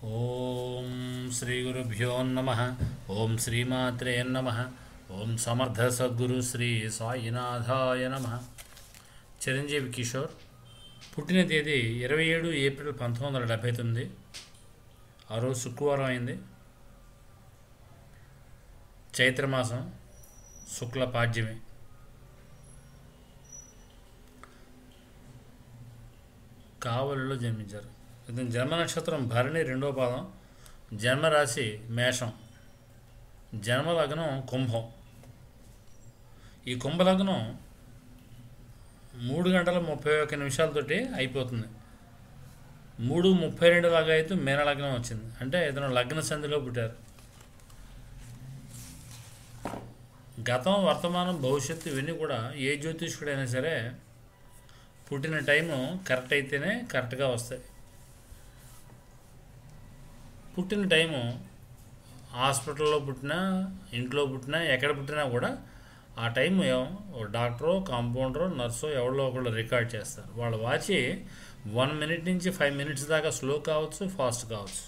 ఓం శ్రీ గురుభ్యో నమ ఓం శ్రీమాత్రే నమ ఓం సమర్థ సద్గురు శ్రీ సాయినాథాయ నమ చిరంజీవి కిషోర్ పుట్టిన తేదీ ఇరవై ఏడు ఏప్రిల్ పంతొమ్మిది వందల డెబ్భై తొమ్మిది ఆ రోజు శుక్రవారం అయింది చైత్రమాసం శుక్ల పాడ్యమి కావలిలో జన్మించారు ఇతని జన్మ నక్షత్రం భరణి రెండో పాదం జన్మరాశి మేషం జన్మ లగ్నం కుంభం ఈ కుంభ లగ్నం మూడు గంటల ముప్పై ఒక్క నిమిషాలతోటి అయిపోతుంది మూడు ముప్పై రెండు లాగా అయితే మీన లగ్నం వచ్చింది అంటే ఇతను లగ్న సంధిలో పుట్టారు గతం వర్తమానం భవిష్యత్తు ఇవన్నీ కూడా ఏ జ్యోతిష్కుడైనా సరే పుట్టిన టైము కరెక్ట్ అయితేనే కరెక్ట్గా వస్తాయి పుట్టిన టైము హాస్పిటల్లో పుట్టినా ఇంట్లో పుట్టినా ఎక్కడ పుట్టినా కూడా ఆ టైం డాక్టరో కాంపౌండరో నర్సో ఎవరిలో ఒకళ్ళు రికార్డ్ చేస్తారు వాళ్ళ వాచి వన్ మినిట్ నుంచి ఫైవ్ మినిట్స్ దాకా స్లో కావచ్చు ఫాస్ట్ కావచ్చు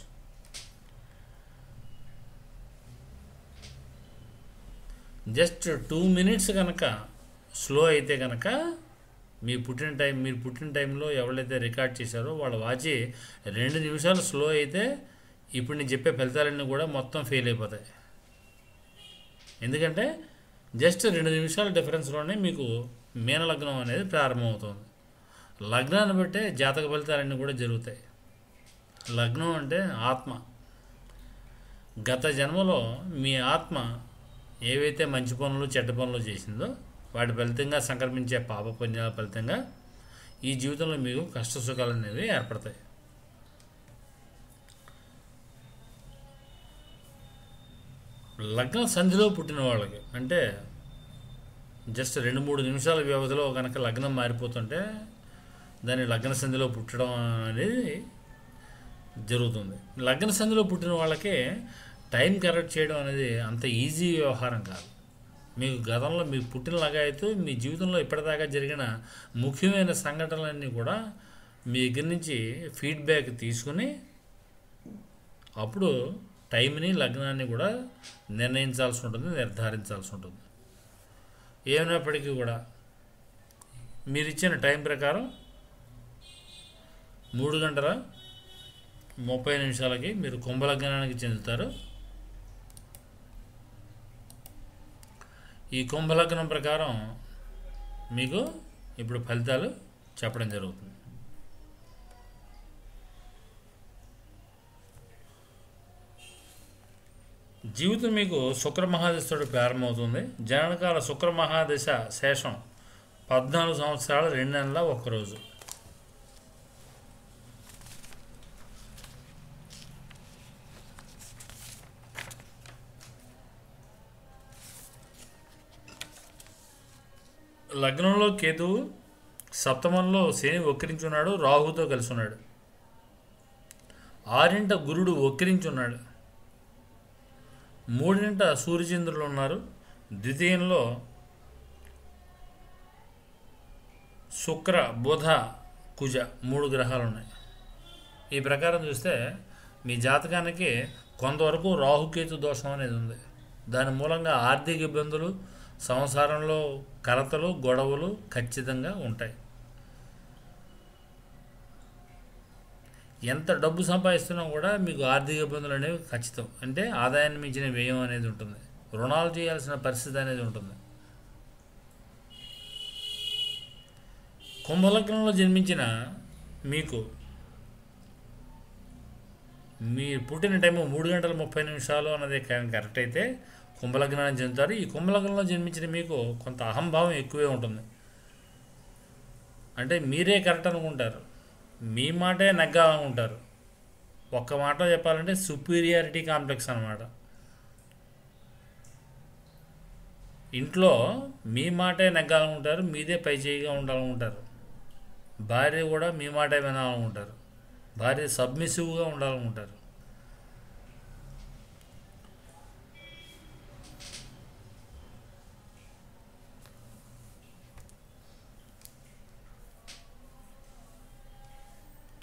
జస్ట్ టూ మినిట్స్ కనుక స్లో అయితే కనుక మీ పుట్టిన టైం మీరు పుట్టిన టైంలో ఎవరైతే రికార్డ్ చేశారో వాళ్ళ వాచి రెండు నిమిషాలు స్లో అయితే ఇప్పుడు నేను చెప్పే ఫలితాలన్నీ కూడా మొత్తం ఫెయిల్ అయిపోతాయి ఎందుకంటే జస్ట్ రెండు నిమిషాల డిఫరెన్స్లోనే మీకు మీన లగ్నం అనేది ప్రారంభమవుతుంది లగ్నాన్ని బట్టే జాతక ఫలితాలన్నీ కూడా జరుగుతాయి లగ్నం అంటే ఆత్మ గత జన్మలో మీ ఆత్మ ఏవైతే మంచి పనులు చెడ్డ పనులు చేసిందో వాటి ఫలితంగా సంక్రమించే పాప పుణ్యాల ఫలితంగా ఈ జీవితంలో మీకు కష్ట సుఖాలు అనేవి ఏర్పడతాయి లగ్న సంధిలో పుట్టిన వాళ్ళకి అంటే జస్ట్ రెండు మూడు నిమిషాల వ్యవధిలో కనుక లగ్నం మారిపోతుంటే దాన్ని లగ్న సంధిలో పుట్టడం అనేది జరుగుతుంది లగ్న సంధిలో పుట్టిన వాళ్ళకి టైం కరెక్ట్ చేయడం అనేది అంత ఈజీ వ్యవహారం కాదు మీకు గతంలో మీకు పుట్టిన లగాయతూ మీ జీవితంలో ఇప్పటిదాకా జరిగిన ముఖ్యమైన సంఘటనలన్నీ కూడా మీ దగ్గర నుంచి ఫీడ్బ్యాక్ తీసుకుని అప్పుడు టైంని లగ్నాన్ని కూడా నిర్ణయించాల్సి ఉంటుంది నిర్ధారించాల్సి ఉంటుంది ఏమైనప్పటికీ కూడా మీరు ఇచ్చిన టైం ప్రకారం మూడు గంటల ముప్పై నిమిషాలకి మీరు కుంభలగ్నానికి చెందుతారు ఈ కుంభలగ్నం ప్రకారం మీకు ఇప్పుడు ఫలితాలు చెప్పడం జరుగుతుంది జీవితం మీకు శుక్ర మహాదశతో ప్రారంభమవుతుంది జననకాల శుక్ర మహాదశ శేషం పద్నాలుగు సంవత్సరాలు రెండు నెలల ఒక్కరోజు లగ్నంలో కేతువు సప్తమంలో శని వక్రించున్నాడు రాహుతో కలిసి ఉన్నాడు ఆరింట గురుడు వక్రించున్నాడు మూడింట సూర్యచంద్రులు ఉన్నారు ద్వితీయంలో శుక్ర బుధ కుజ మూడు గ్రహాలు ఉన్నాయి ఈ ప్రకారం చూస్తే మీ జాతకానికి కొంతవరకు రాహుకేతు దోషం అనేది ఉంది దాని మూలంగా ఆర్థిక ఇబ్బందులు సంసారంలో కలతలు గొడవలు ఖచ్చితంగా ఉంటాయి ఎంత డబ్బు సంపాదిస్తున్నా కూడా మీకు ఆర్థిక ఇబ్బందులు అనేవి ఖచ్చితం అంటే ఆదాయాన్ని మించిన వ్యయం అనేది ఉంటుంది రుణాలు చేయాల్సిన పరిస్థితి అనేది ఉంటుంది కుంభలగ్నంలో జన్మించిన మీకు మీ పుట్టిన టైం మూడు గంటల ముప్పై నిమిషాలు అన్నది కరెక్ట్ అయితే కుంభలగ్నాన్ని చెందుతారు ఈ కుంభలగ్నంలో జన్మించిన మీకు కొంత అహంభావం ఎక్కువే ఉంటుంది అంటే మీరే కరెక్ట్ అనుకుంటారు మీ మాటే నెగ్గాలనుకుంటారు ఒక్క మాట చెప్పాలంటే సుపీరియారిటీ కాంప్లెక్స్ అనమాట ఇంట్లో మీ మాటే నెగ్గాలనుకుంటారు మీదే పై చేయిగా ఉండాలనుకుంటారు భార్య కూడా మీ మాటే వినాలనుకుంటారు భార్య సబ్మిసివ్గా ఉండాలనుకుంటారు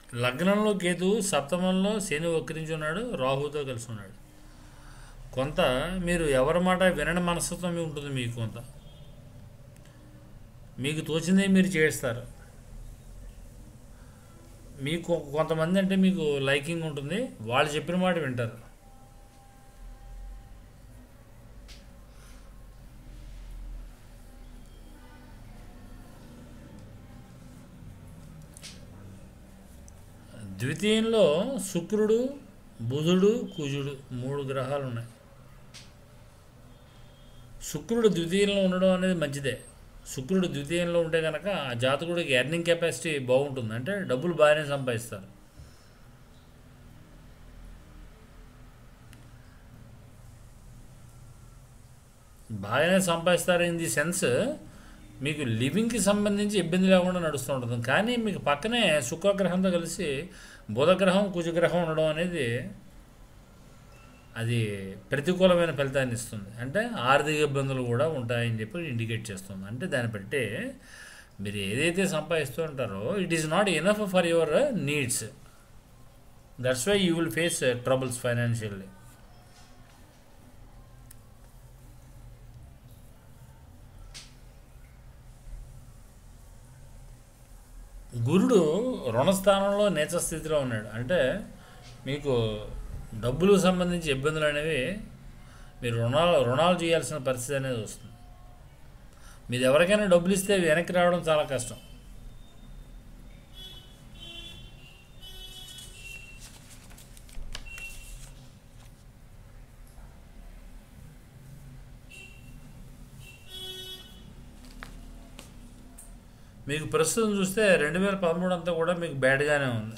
లగ్నంలో కేతు సప్తమంలో శని వక్రించి ఉన్నాడు రాహుతో కలిసి ఉన్నాడు కొంత మీరు ఎవరి మాట వినని మనస్తత్వం ఉంటుంది మీకు కొంత మీకు తోచిందే మీరు చేస్తారు మీకు కొంతమంది అంటే మీకు లైకింగ్ ఉంటుంది వాళ్ళు చెప్పిన మాట వింటారు ద్వితీయంలో శుక్రుడు బుధుడు కుజుడు మూడు గ్రహాలు ఉన్నాయి శుక్రుడు ద్వితీయంలో ఉండడం అనేది మంచిదే శుక్రుడు ద్వితీయంలో ఉంటే కనుక ఆ జాతకుడికి ఎర్నింగ్ కెపాసిటీ బాగుంటుంది అంటే డబ్బులు బాగానే సంపాదిస్తారు బాగానే సంపాదిస్తారు ఇన్ ది సెన్స్ మీకు లివింగ్కి సంబంధించి ఇబ్బంది లేకుండా నడుస్తూ ఉంటుంది కానీ మీకు పక్కనే శుక్రగ్రహంతో కలిసి బుధగ్రహం కుజగ్రహం ఉండడం అనేది అది ప్రతికూలమైన ఫలితాన్ని ఇస్తుంది అంటే ఆర్థిక ఇబ్బందులు కూడా ఉంటాయని చెప్పి ఇండికేట్ చేస్తుంది అంటే దాన్ని బట్టి మీరు ఏదైతే సంపాదిస్తూ ఉంటారో it is not enough for your needs that's why you will face troubles financially గురుడు రుణస్థానంలో నీచ స్థితిలో ఉన్నాడు అంటే మీకు డబ్బులు సంబంధించి ఇబ్బందులు అనేవి మీరు రుణాలు రుణాలు చేయాల్సిన పరిస్థితి అనేది వస్తుంది మీరు ఎవరికైనా డబ్బులు ఇస్తే వెనక్కి రావడం చాలా కష్టం మీకు ప్రస్తుతం చూస్తే రెండు వేల పదమూడు అంతా కూడా మీకు బ్యాడ్గానే ఉంది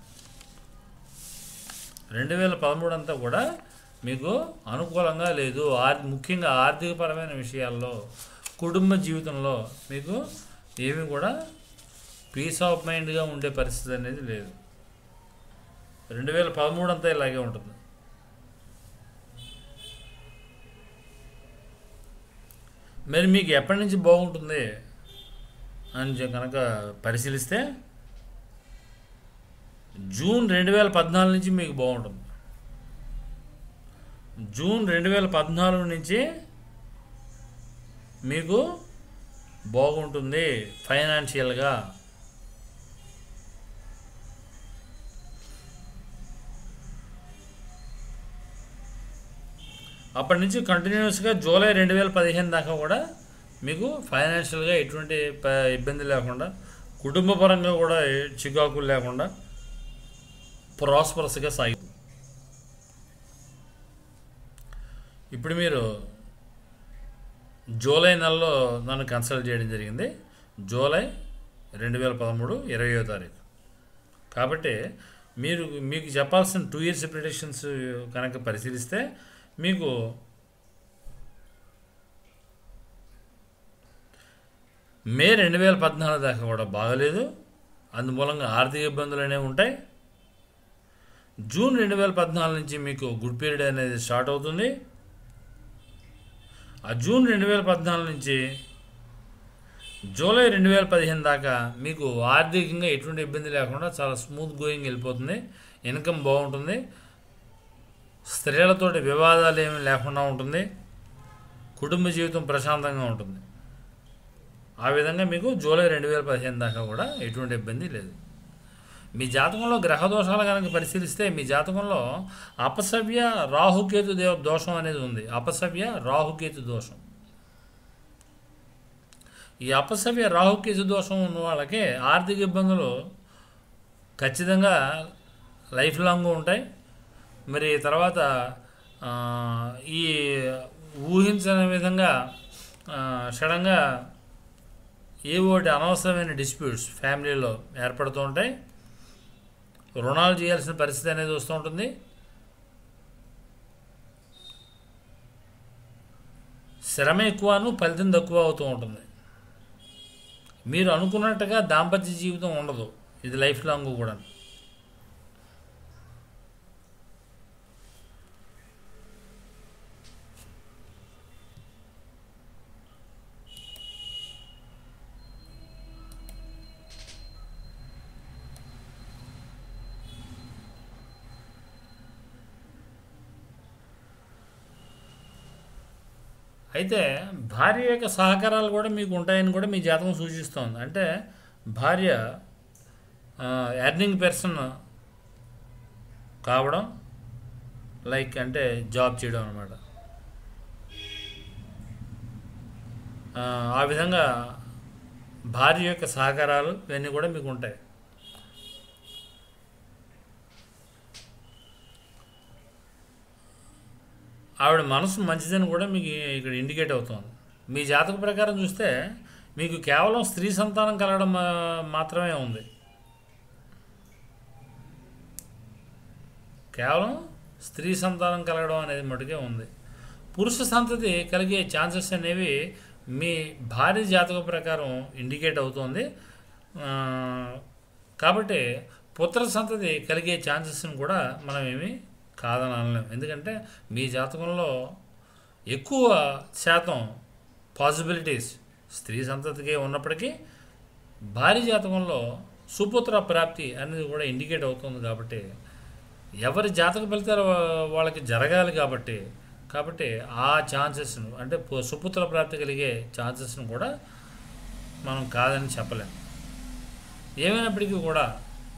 రెండు వేల పదమూడు అంతా కూడా మీకు అనుకూలంగా లేదు ఆర్ ముఖ్యంగా ఆర్థికపరమైన విషయాల్లో కుటుంబ జీవితంలో మీకు ఏమి కూడా పీస్ ఆఫ్ మైండ్గా ఉండే పరిస్థితి అనేది లేదు రెండు వేల పదమూడు అంతా ఇలాగే ఉంటుంది మరి మీకు ఎప్పటి నుంచి బాగుంటుంది అని చె- కనుక పరిశీలిస్తే జూన్ రెండు వేల పద్నాలుగు నుంచి మీకు బాగుంటుంది జూన్ రెండు వేల పద్నాలుగు నుంచి మీకు బాగుంటుంది ఫైనాన్షియల్గా అప్పటి నుంచి కంటిన్యూస్గా జూలై రెండు వేల పదిహేను దాకా కూడా మీకు ఫైనాన్షియల్గా ఎటువంటి ప- ఇబ్బంది లేకుండా కుటుంబ పరంగా కూడా ఏ చికాకులు లేకుండా ప్రాస్పరస్గా సాగి ఇప్పుడు మీరు జూలై నెలలో నన్ను కన్సల్ట్ చేయడం జరిగింది జూలై రెండు వేల పదమూడు ఇరవయో తారీఖు కాబట్టి మీరు మీకు చెప్పాల్సిన టూ ఇయర్స్ ప్రిడిక్షన్స్ కనుక పరిశీలిస్తే మీకు మే రెండు వేల పద్నాలుగు దాకా కూడా బాగలేదు అందుమూలంగా ఆర్థిక ఇబ్బందులు అనేవి ఉంటాయి జూన్ రెండు వేల పద్నాలుగు నుంచి మీకు గుడ్ పీరియడ్ అనేది స్టార్ట్ అవుతుంది ఆ జూన్ రెండు వేల పద్నాలుగు నుంచి జూలై రెండు వేల పదిహేను దాకా మీకు ఆర్థికంగా ఎటువంటి ఇబ్బంది లేకుండా చాలా స్మూత్ గోయింగ్ వెళ్ళిపోతుంది ఇన్కమ్ బాగుంటుంది స్త్రీలతోటి వివాదాలు ఏమీ లేకుండా ఉంటుంది కుటుంబ జీవితం ప్రశాంతంగా ఉంటుంది ఆ విధంగా మీకు జూలై రెండు వేల పదిహేను దాకా కూడా ఎటువంటి ఇబ్బంది లేదు మీ జాతకంలో గ్రహ దోషాలు కనుక పరిశీలిస్తే మీ జాతకంలో అపసవ్య రాహుకేతు దేవ దోషం అనేది ఉంది అపసవ్య రాహుకేతు దోషం ఈ అపసవ్య రాహుకేతు దోషం ఉన్న వాళ్ళకి ఆర్థిక ఇబ్బందులు ఖచ్చితంగా లైఫ్ లాంగ్ ఉంటాయి మరి తర్వాత ఆ, ఈ ఊహించని విధంగా ఆ, సడన్గా ఏ ఒకటి అనవసరమైన డిస్ప్యూట్స్ ఫ్యామిలీలో ఏర్పడుతూ ఉంటాయి రుణాలు చేయాల్సిన పరిస్థితి అనేది వస్తూ ఉంటుంది శ్రమ ఎక్కువను ఫలితం తక్కువ అవుతూ ఉంటుంది మీరు అనుకున్నట్టుగా దాంపత్య జీవితం ఉండదు ఇది లైఫ్ లాంగ్ కూడా అయితే భార్య యొక్క సహకారాలు కూడా మీకు ఉంటాయని కూడా మీ జాతకం సూచిస్తోంది అంటే భార్య ఎర్నింగ్ పర్సన్ కావడం లైక్ అంటే జాబ్ చేయడం అనమాట ఆ విధంగా భార్య యొక్క సహకారాలు ఇవన్నీ కూడా మీకు ఉంటాయి ఆవిడ మనసు మంచిదని కూడా మీకు ఇక్కడ ఇండికేట్ అవుతుంది మీ జాతక ప్రకారం చూస్తే మీకు కేవలం స్త్రీ సంతానం కలగడం మా- మాత్రమే ఉంది కేవలం స్త్రీ సంతానం కలగడం అనేది మటుకే ఉంది పురుష సంతతి కలిగే ఛాన్సెస్ అనేవి మీ భార్య జాతక ప్రకారం ఇండికేట్ అవుతుంది ఆ, కాబట్టి పుత్ర సంతతి కలిగే ఛాన్సెస్ని కూడా మనం ఏమి కాదని అనలేం ఎందుకంటే మీ జాతకంలో ఎక్కువ శాతం పాసిబిలిటీస్ స్త్రీ సంతతికే ఉన్నప్పటికీ భార్య జాతకంలో సుపుత్ర ప్రాప్తి అనేది కూడా ఇండికేట్ అవుతుంది కాబట్టి ఎవరి జాతక ఫలితాలు వా- వాళ్ళకి జరగాలి కాబట్టి కాబట్టి ఆ ఛాన్సెస్ను అంటే పు- సుపుత్ర ప్రాప్తి కలిగే ఛాన్సెస్ను కూడా మనం కాదని చెప్పలేం ఏమైనప్పటికీ కూడా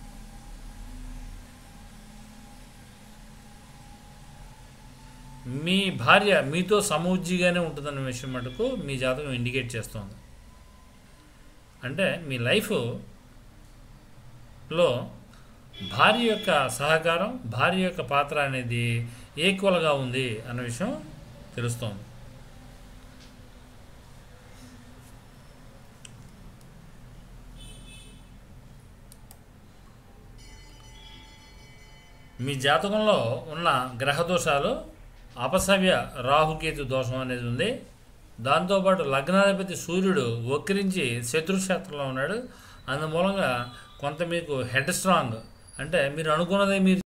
మీ భార్య మీతో సమూజ్జిగానే ఉంటుందన్న విషయం మటుకు మీ జాతకం ఇండికేట్ చేస్తుంది అంటే మీ లైఫ్లో భార్య యొక్క సహకారం భార్య యొక్క పాత్ర అనేది ఈక్వల్గా ఉంది అన్న విషయం తెలుస్తోంది మీ జాతకంలో ఉన్న గ్రహ దోషాలు అపసవ్య రాహుకేతు దోషం అనేది ఉంది దాంతోపాటు లగ్నాధిపతి సూర్యుడు వక్రించి శత్రుక్షేత్రంలో ఉన్నాడు అందుమూలంగా కొంత మీకు హెడ్ స్ట్రాంగ్ అంటే మీరు అనుకున్నదే మీరు